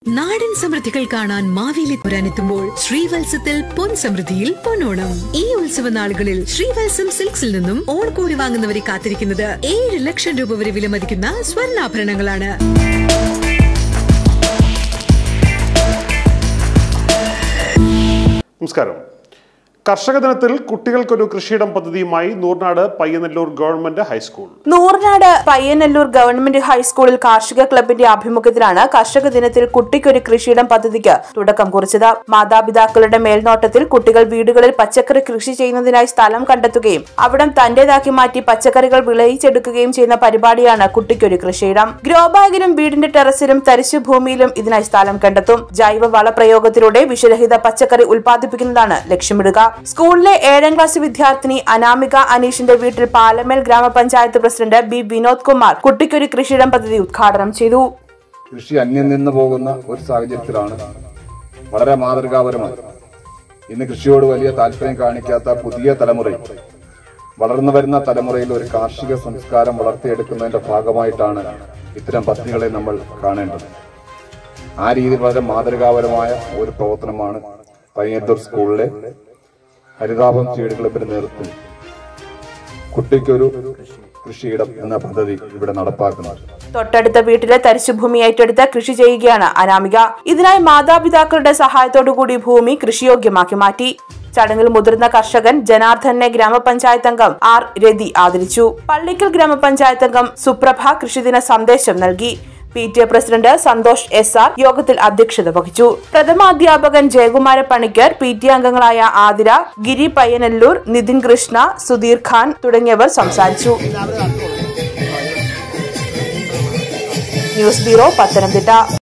നാടൻ സമൃദ്ധികൾ കാണാൻ മാവേലി പുരാനെത്തുമ്പോൾ ശ്രീവത്സത്തിൽ പൊൻ സമൃദ്ധിയിൽ പൊന്നോണം ഈ ഉത്സവ നാളുകളിൽ ശ്രീവത്സം സിൽക്സിൽ നിന്നും ഓണക്കോടി വാങ്ങുന്നവരെ കാത്തിരിക്കുന്നത് ഏഴ് ലക്ഷം രൂപ വരെ വിലമതിക്കുന്ന സ്വർണ്ണാഭരണങ്ങളാണ് നമസ്കാരം കർഷക ദിനത്തിൽ കുട്ടികൾക്കൊരു കൃഷിയിടം പദ്ധതിയുമായി Nooranad Payyanallur government high school Nooranad Payyanallur government ഹൈസ്കൂളിൽ കാർഷിക ക്ലബിന്റെ ആഭിമുഖ്യത്തിലാണ് കർഷക ദിനത്തിൽ കുട്ടിക്കൊരു കൃഷിയിടം പദ്ധതിക്ക് തുടക്കം കുറിച്ചത് മാതാപിതാക്കളുടെ മേൽനോട്ടത്തിൽ കുട്ടികൾ വീടുകളിൽ പച്ചക്കറി കൃഷി ചെയ്യുന്നതിനായി സ്ഥലം കണ്ടെത്തുകയും അവിടം തന്റേതാക്കി മാറ്റി പച്ചക്കറികൾ വിളയിച്ചെടുക്കുകയും ചെയ്യുന്ന പരിപാടിയാണ് കുട്ടിക്കൊരു കൃഷിയിടം ഗ്രോ ബാഗിലും വീടിന്റെ ടെറസിലും തരിശു ഭൂമിയിലും ഇതിനായി സ്ഥലം കണ്ടെത്തും ജൈവ വളപ്രയോഗത്തിലൂടെ വിഷരഹിത പച്ചക്കറി ഉൽപ്പാദിപ്പിക്കുന്നതാണ് ലക്ഷ്യമിടുക സ്കൂളിലെ ഏഴാം ക്ലാസ് വിദ്യാർത്ഥിനി അനാമിക അനീഷിന്റെ വീട്ടിൽ പാലമേൽ ഗ്രാമപഞ്ചായത്ത് പ്രസിഡന്റ് ബി വിനോദ് കുമാർ കുട്ടിക്കൊരു കൃഷിയിടം പദ്ധതി ഉദ്ഘാടനം ചെയ്തു കൃഷി അന്യം നിന്ന് പോകുന്ന ഒരു സാഹചര്യത്തിലാണ് വളരെ മാതൃകാപരമായി ഇന്ന് കൃഷിയോട് വലിയ താല്പര്യം കാണിക്കാത്ത പുതിയ തലമുറയിൽ വളർന്നു വരുന്ന തലമുറയിൽ ഒരു കാർഷിക സംസ്കാരം വളർത്തിയെടുക്കുന്നതിന്റെ ഭാഗമായിട്ടാണ് ഇത്തരം പദ്ധതികളെ നമ്മൾ കാണേണ്ടത് ആ രീതിയിൽ വളരെ മാതൃകാപരമായ ഒരു പ്രവർത്തനമാണ് പയ്യന്നൂർ സ്കൂളിലെ ഹരിതാപം സീഡ് ക്ലബിന്റെ നേതൃത്വത്തിൽ കുട്ടിക്കൊരു കൃഷിയിടം എന്ന പദ്ധതി ഇവിടെ നടപ്പാക്കുന്നത് തൊട്ടടുത്ത വീട്ടിലെ തരിശുഭൂമി ഏറ്റെടുത്ത് കൃഷി ചെയ്യുകയാണ് അനാമിക ഇതിനായി മാതാപിതാക്കളുടെ സഹായത്തോടുകൂടി ഭൂമി കൃഷിയോഗ്യമാക്കി മാറ്റി ചടങ്ങിൽ മുതിർന്ന കർഷകൻ ജനാർദ്ദനെ ഗ്രാമപഞ്ചായത്ത് അംഗം ആർ രതി ആദരിച്ചു പള്ളിക്കൽ ഗ്രാമപഞ്ചായത്ത് അംഗം സുപ്രഭ കൃഷിദിന സന്ദേശം നൽകി P T A president Santhosh S R യോഗത്തിൽ അധ്യക്ഷത വഹിച്ചു പ്രഥമാധ്യാപകൻ ജയകുമാര പണിക്കർ പി ടി അംഗങ്ങളായ ആതിര ഗിരി പയ്യനല്ലൂർ നിതിൻ കൃഷ്ണ സുധീർ ഖാൻ തുടങ്ങിയവർ സംസാരിച്ചു ന്യൂസ് ബ്യൂറോ പത്തനംതിട്ട